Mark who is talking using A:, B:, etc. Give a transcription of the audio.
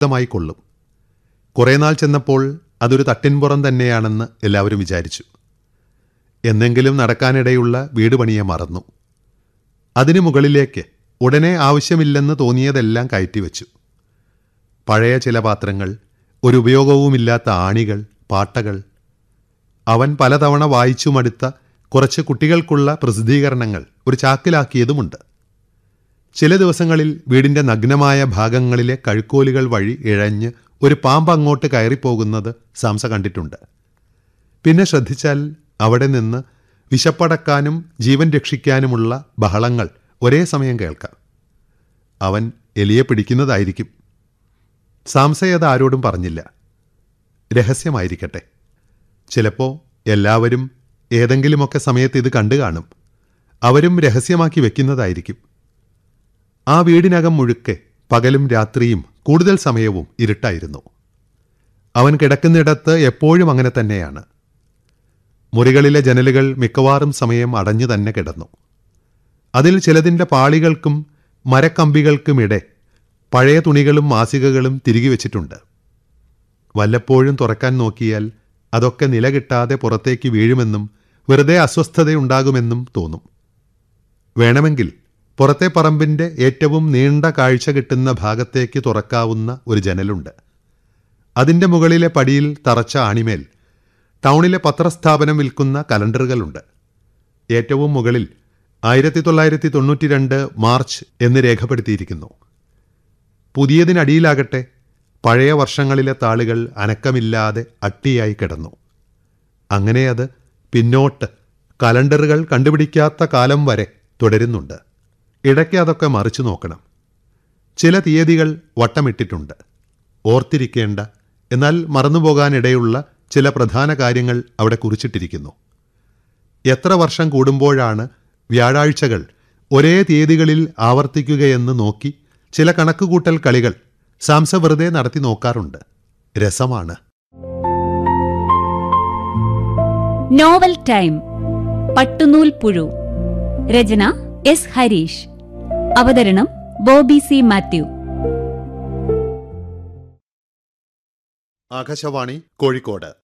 A: വ്യക്തമായി കൊള്ളും കുറേ നാൾ ചെന്നപ്പോൾ അതൊരു തട്ടിൻപുറം തന്നെയാണെന്ന് എല്ലാവരും വിചാരിച്ചു എന്നെങ്കിലും നടക്കാനിടയുള്ള വീട് പണിയെ മറന്നു അതിനു മുകളിലേക്ക് ഉടനെ ആവശ്യമില്ലെന്ന് തോന്നിയതെല്ലാം കയറ്റിവെച്ചു പഴയ ചില പാത്രങ്ങൾ ഒരു ഉപയോഗവുമില്ലാത്ത ആണികൾ പാട്ടകൾ അവൻ പലതവണ വായിച്ചു മടുത്ത കുറച്ച് കുട്ടികൾക്കുള്ള പ്രസിദ്ധീകരണങ്ങൾ ഒരു ചാക്കിലാക്കിയതുമുണ്ട് ചില ദിവസങ്ങളിൽ വീടിന്റെ നഗ്നമായ ഭാഗങ്ങളിലെ കഴുക്കോലുകൾ വഴി ഇഴഞ്ഞ് ഒരു പാമ്പ് അങ്ങോട്ട് കയറിപ്പോകുന്നത് സാംസ കണ്ടിട്ടുണ്ട് പിന്നെ ശ്രദ്ധിച്ചാൽ അവിടെ നിന്ന് വിശപ്പടക്കാനും ജീവൻ രക്ഷിക്കാനുമുള്ള ബഹളങ്ങൾ ഒരേ സമയം കേൾക്കാം അവൻ എലിയെ പിടിക്കുന്നതായിരിക്കും സാംസയത് ആരോടും പറഞ്ഞില്ല രഹസ്യമായിരിക്കട്ടെ ചിലപ്പോൾ എല്ലാവരും ഏതെങ്കിലുമൊക്കെ സമയത്ത് ഇത് കണ്ടു കാണും അവരും രഹസ്യമാക്കി വെക്കുന്നതായിരിക്കും ആ വീടിനകം മുഴുക്കെ പകലും രാത്രിയും കൂടുതൽ സമയവും ഇരുട്ടായിരുന്നു അവൻ കിടക്കുന്നിടത്ത് എപ്പോഴും അങ്ങനെ തന്നെയാണ് മുറികളിലെ ജനലുകൾ മിക്കവാറും സമയം അടഞ്ഞു തന്നെ കിടന്നു അതിൽ ചിലതിൻ്റെ പാളികൾക്കും മരക്കമ്പികൾക്കുമിടെ പഴയ തുണികളും മാസികകളും തിരികെ വെച്ചിട്ടുണ്ട് വല്ലപ്പോഴും തുറക്കാൻ നോക്കിയാൽ അതൊക്കെ നിലകിട്ടാതെ പുറത്തേക്ക് വീഴുമെന്നും വെറുതെ അസ്വസ്ഥതയുണ്ടാകുമെന്നും തോന്നും വേണമെങ്കിൽ പുറത്തെ പറമ്പിന്റെ ഏറ്റവും നീണ്ട കാഴ്ച കിട്ടുന്ന ഭാഗത്തേക്ക് തുറക്കാവുന്ന ഒരു ജനലുണ്ട് അതിന്റെ മുകളിലെ പടിയിൽ തറച്ച ആണിമേൽ ടൗണിലെ പത്രസ്ഥാപനം വിൽക്കുന്ന കലണ്ടറുകളുണ്ട് ഏറ്റവും മുകളിൽ ആയിരത്തി തൊള്ളായിരത്തി തൊണ്ണൂറ്റി രണ്ട് മാർച്ച് എന്ന് രേഖപ്പെടുത്തിയിരിക്കുന്നു പുതിയതിനടിയിലാകട്ടെ പഴയ വർഷങ്ങളിലെ താളുകൾ അനക്കമില്ലാതെ അട്ടിയായി കിടന്നു അങ്ങനെ അത് പിന്നോട്ട് കലണ്ടറുകൾ കണ്ടുപിടിക്കാത്ത കാലം വരെ തുടരുന്നുണ്ട് ഇടയ്ക്ക് അതൊക്കെ മറിച്ചു നോക്കണം ചില തീയതികൾ വട്ടമിട്ടിട്ടുണ്ട് ഓർത്തിരിക്കേണ്ട എന്നാൽ മറന്നുപോകാനിടയുള്ള ചില പ്രധാന കാര്യങ്ങൾ അവിടെ കുറിച്ചിട്ടിരിക്കുന്നു എത്ര വർഷം കൂടുമ്പോഴാണ് വ്യാഴാഴ്ചകൾ ഒരേ തീയതികളിൽ ആവർത്തിക്കുകയെന്ന് നോക്കി ചില കണക്കുകൂട്ടൽ കളികൾ സാംസ വെറുതെ നടത്തി നോക്കാറുണ്ട് രസമാണ്
B: നോവൽ ടൈം പട്ടുനൂൽ പുഴു രചന എസ് ഹരീഷ് അവതരണം ബോബി സി മാത്യു
A: ആകാശവാണി കോഴിക്കോട്